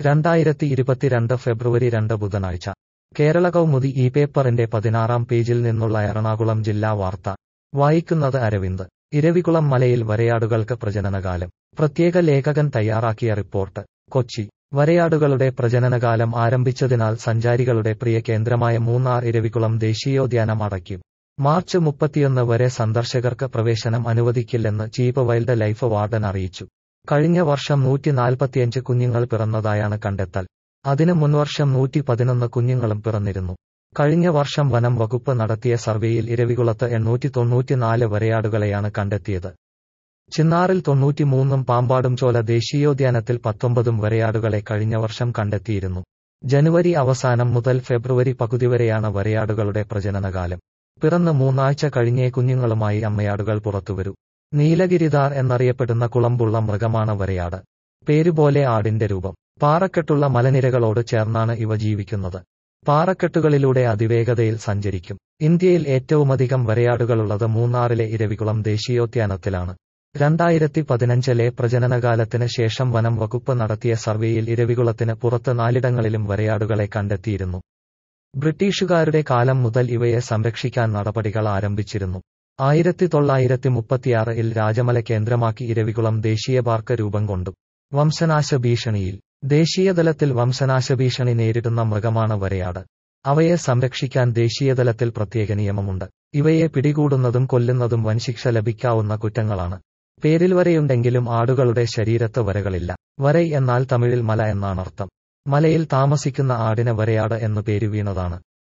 രണ്ടായിരത്തി ഇരുപത്തിരണ്ട് ഫെബ്രുവരി രണ്ട് ബുധനാഴ്ച കേരള കൗമുദി ഈ പേപ്പറിന്റെ പതിനാറാം പേജിൽ നിന്നുള്ള എറണാകുളം ജില്ലാ വാർത്ത വായിക്കുന്നത് അരവിന്ദ് ഇരവികുളം മലയിൽ വരയാടുകൾക്ക് പ്രജനനകാലം പ്രത്യേക ലേഖകൻ തയ്യാറാക്കിയ റിപ്പോർട്ട് കൊച്ചി വരയാടുകളുടെ പ്രജനനകാലം ആരംഭിച്ചതിനാൽ സഞ്ചാരികളുടെ പ്രിയ കേന്ദ്രമായ മൂന്നാർ ഇരവികുളം ദേശീയോദ്യാനം അടയ്ക്കും മാർച്ച് മുപ്പത്തിയൊന്ന് വരെ സന്ദർശകർക്ക് പ്രവേശനം അനുവദിക്കില്ലെന്ന് ചീഫ് വൈൽഡ് ലൈഫ് വാർഡൻ അറിയിച്ചു കഴിഞ്ഞ വർഷം നൂറ്റി നാൽപ്പത്തിയഞ്ച് കുഞ്ഞുങ്ങൾ പിറന്നതായാണ് കണ്ടെത്തൽ അതിന് മുൻവർഷം നൂറ്റി പതിനൊന്ന് കുഞ്ഞുങ്ങളും പിറന്നിരുന്നു കഴിഞ്ഞ വർഷം വനം വകുപ്പ് നടത്തിയ സർവേയിൽ ഇരവികുളത്ത് എണ്ണൂറ്റി തൊണ്ണൂറ്റിനാല് വരയാടുകളെയാണ് കണ്ടെത്തിയത് ചിന്നാറിൽ തൊണ്ണൂറ്റിമൂന്നും പാമ്പാടും ചോല ദേശീയോദ്യാനത്തിൽ പത്തൊമ്പതും വരയാടുകളെ കഴിഞ്ഞ വർഷം കണ്ടെത്തിയിരുന്നു ജനുവരി അവസാനം മുതൽ ഫെബ്രുവരി പകുതി വരെയാണ് വരയാടുകളുടെ പ്രജനനകാലം പിറന്ന് മൂന്നാഴ്ച കഴിഞ്ഞേ കുഞ്ഞുങ്ങളുമായി അമ്മയാടുകൾ പുറത്തുവരൂ നീലഗിരിദാർ എന്നറിയപ്പെടുന്ന കുളമ്പുള്ള മൃഗമാണ് വരയാട് പേരുപോലെ ആടിന്റെ രൂപം പാറക്കെട്ടുള്ള മലനിരകളോട് ചേർന്നാണ് ഇവ ജീവിക്കുന്നത് പാറക്കെട്ടുകളിലൂടെ അതിവേഗതയിൽ സഞ്ചരിക്കും ഇന്ത്യയിൽ ഏറ്റവുമധികം വരയാടുകളുള്ളത് മൂന്നാറിലെ ഇരവികുളം ദേശീയോദ്യാനത്തിലാണ് രണ്ടായിരത്തി പതിനഞ്ചിലെ പ്രജനനകാലത്തിന് ശേഷം വനം വകുപ്പ് നടത്തിയ സർവേയിൽ ഇരവികുളത്തിന് പുറത്ത് നാലിടങ്ങളിലും വരയാടുകളെ കണ്ടെത്തിയിരുന്നു ബ്രിട്ടീഷുകാരുടെ കാലം മുതൽ ഇവയെ സംരക്ഷിക്കാൻ നടപടികൾ ആരംഭിച്ചിരുന്നു ആയിരത്തി തൊള്ളായിരത്തി മുപ്പത്തിയാറിൽ രാജമല കേന്ദ്രമാക്കി ഇരവികുളം ദേശീയ പാർക്ക് രൂപം കൊണ്ടു വംശനാശ ഭീഷണിയിൽ ദേശീയതലത്തിൽ വംശനാശ ഭീഷണി നേരിടുന്ന മൃഗമാണ് വരയാട് അവയെ സംരക്ഷിക്കാൻ ദേശീയതലത്തിൽ പ്രത്യേക നിയമമുണ്ട് ഇവയെ പിടികൂടുന്നതും കൊല്ലുന്നതും വൻശിക്ഷ ലഭിക്കാവുന്ന കുറ്റങ്ങളാണ് പേരിൽ വരയുണ്ടെങ്കിലും ആടുകളുടെ ശരീരത്ത് വരകളില്ല വരൈ എന്നാൽ തമിഴിൽ മല എന്നാണർത്ഥം മലയിൽ താമസിക്കുന്ന ആടിന് വരയാട് എന്നു പേര് വീണതാണ്